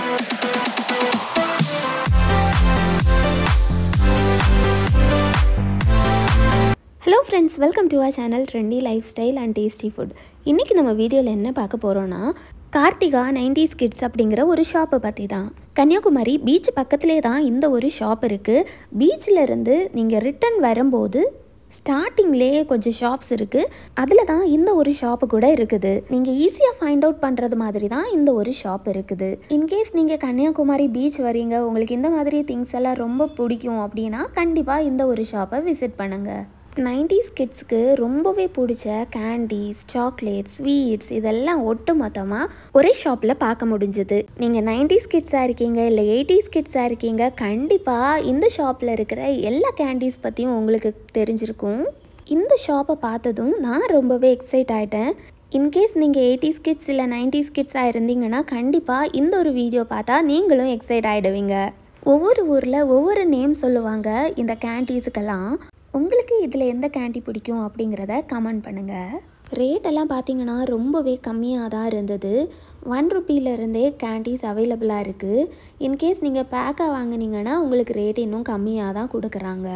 hello friends welcome to our channel trendy lifestyle and tasty food இன்றைக்கி நம்ம வீடியோவில் என்ன பார்க்க போகிறோன்னா கார்த்திகா நைன்டிஸ் கிட்ஸ் அப்படிங்கிற ஒரு ஷாப்பை பற்றி தான் கன்னியாகுமரி பீச் பக்கத்துலேயே தான் இந்த ஒரு ஷாப் இருக்குது பீச்சில் இருந்து நீங்கள் ரிட்டன் வரும்போது ஸ்டார்டிங்லேயே கொஞ்சம் ஷாப்ஸ் இருக்குது அதில் தான் இந்த ஒரு ஷாப்பு கூட இருக்குது நீங்கள் ஈஸியாக ஃபைண்ட் அவுட் பண்ணுறது மாதிரி தான் இந்த ஒரு ஷாப் இருக்குது இன்கேஸ் நீங்கள் கன்னியாகுமரி பீச் வரீங்க உங்களுக்கு இந்த மாதிரி திங்ஸ் எல்லாம் ரொம்ப பிடிக்கும் அப்படின்னா கண்டிப்பாக இந்த ஒரு ஷாப்பை விசிட் பண்ணுங்கள் நைன்டிஸ் கிட்ஸ்க்கு ரொம்பவே பிடிச்ச கேண்டீஸ் சாக்லேட் ஸ்வீட்ஸ் இதெல்லாம் ஒட்டு மொத்தமாக ஒரே ஷாப்பில் பார்க்க முடிஞ்சுது நீங்கள் நைன்டிஸ் கிட்ஸாக இருக்கீங்க இல்லை எயிட்டிஸ் கிட்ஸாக இருக்கீங்க கண்டிப்பாக இந்த ஷாப்பில் இருக்கிற எல்லா கேண்டீஸ் பற்றியும் உங்களுக்கு தெரிஞ்சிருக்கும் இந்த ஷாப்பை பார்த்ததும் நான் ரொம்பவே எக்ஸைட் ஆகிட்டேன் இன்கேஸ் நீங்கள் எயிட்டிஸ் கிட்ஸ் இல்லை நைன்டிஸ் கிட்ஸாக இருந்தீங்கன்னா கண்டிப்பாக இந்த ஒரு வீடியோ பார்த்தா நீங்களும் எக்ஸைட் ஆகிடுவீங்க ஒவ்வொரு ஊரில் ஒவ்வொரு நேம் சொல்லுவாங்க இந்த கேண்டீஸுக்கெல்லாம் உங்களுக்கு இதில் எந்த கேண்டி பிடிக்கும் அப்படிங்கிறத கமெண்ட் பண்ணுங்கள் ரேட்டெல்லாம் பார்த்தீங்கன்னா ரொம்பவே கம்மியாக தான் இருந்தது ஒன் ருப்பியிலருந்தே கேண்டீஸ் அவைலபிளாக இருக்குது இன்கேஸ் நீங்கள் பேக்காக வாங்குனீங்கன்னா உங்களுக்கு ரேட் இன்னும் கம்மியாக தான் கொடுக்குறாங்க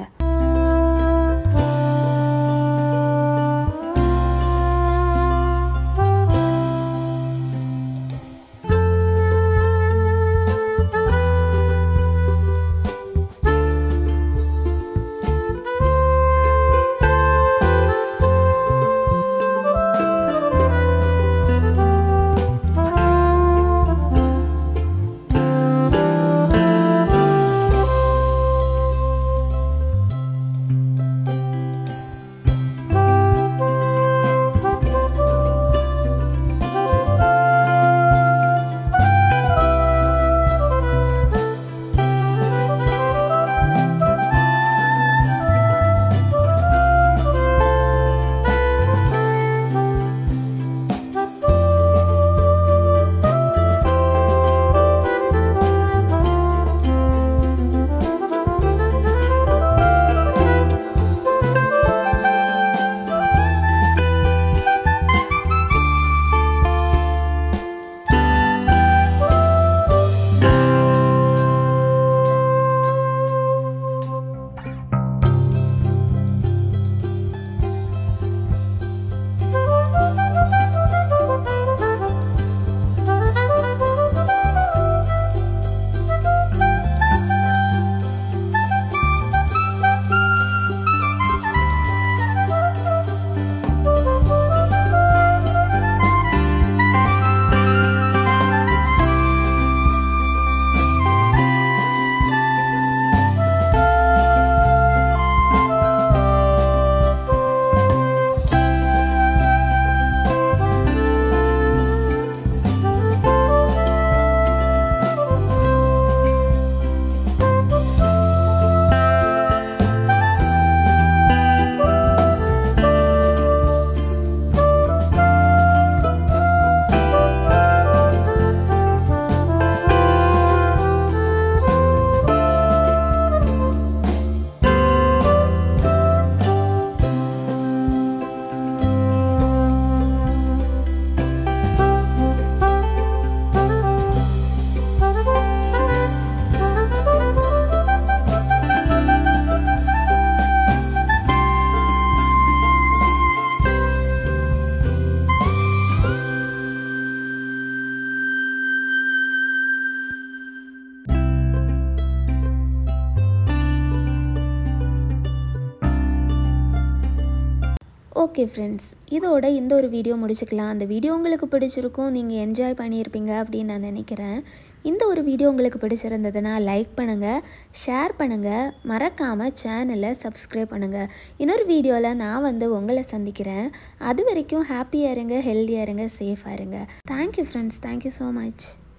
ஓகே ஃப்ரெண்ட்ஸ் இதோட இந்த ஒரு வீடியோ முடிச்சுக்கலாம் அந்த வீடியோ உங்களுக்கு பிடிச்சிருக்கும் நீங்கள் என்ஜாய் பண்ணியிருப்பீங்க அப்படின்னு நான் நினைக்கிறேன் இந்த ஒரு வீடியோ உங்களுக்கு பிடிச்சிருந்ததுன்னா லைக் பண்ணுங்கள் ஷேர் பண்ணுங்கள் மறக்காமல் சேனலை சப்ஸ்கிரைப் பண்ணுங்கள் இன்னொரு வீடியோவில் நான் வந்து உங்களை சந்திக்கிறேன் அது வரைக்கும் ஹாப்பியாக இருங்க ஹெல்த்தியாக இருங்க சேஃபாக இருங்க thank you friends thank you so much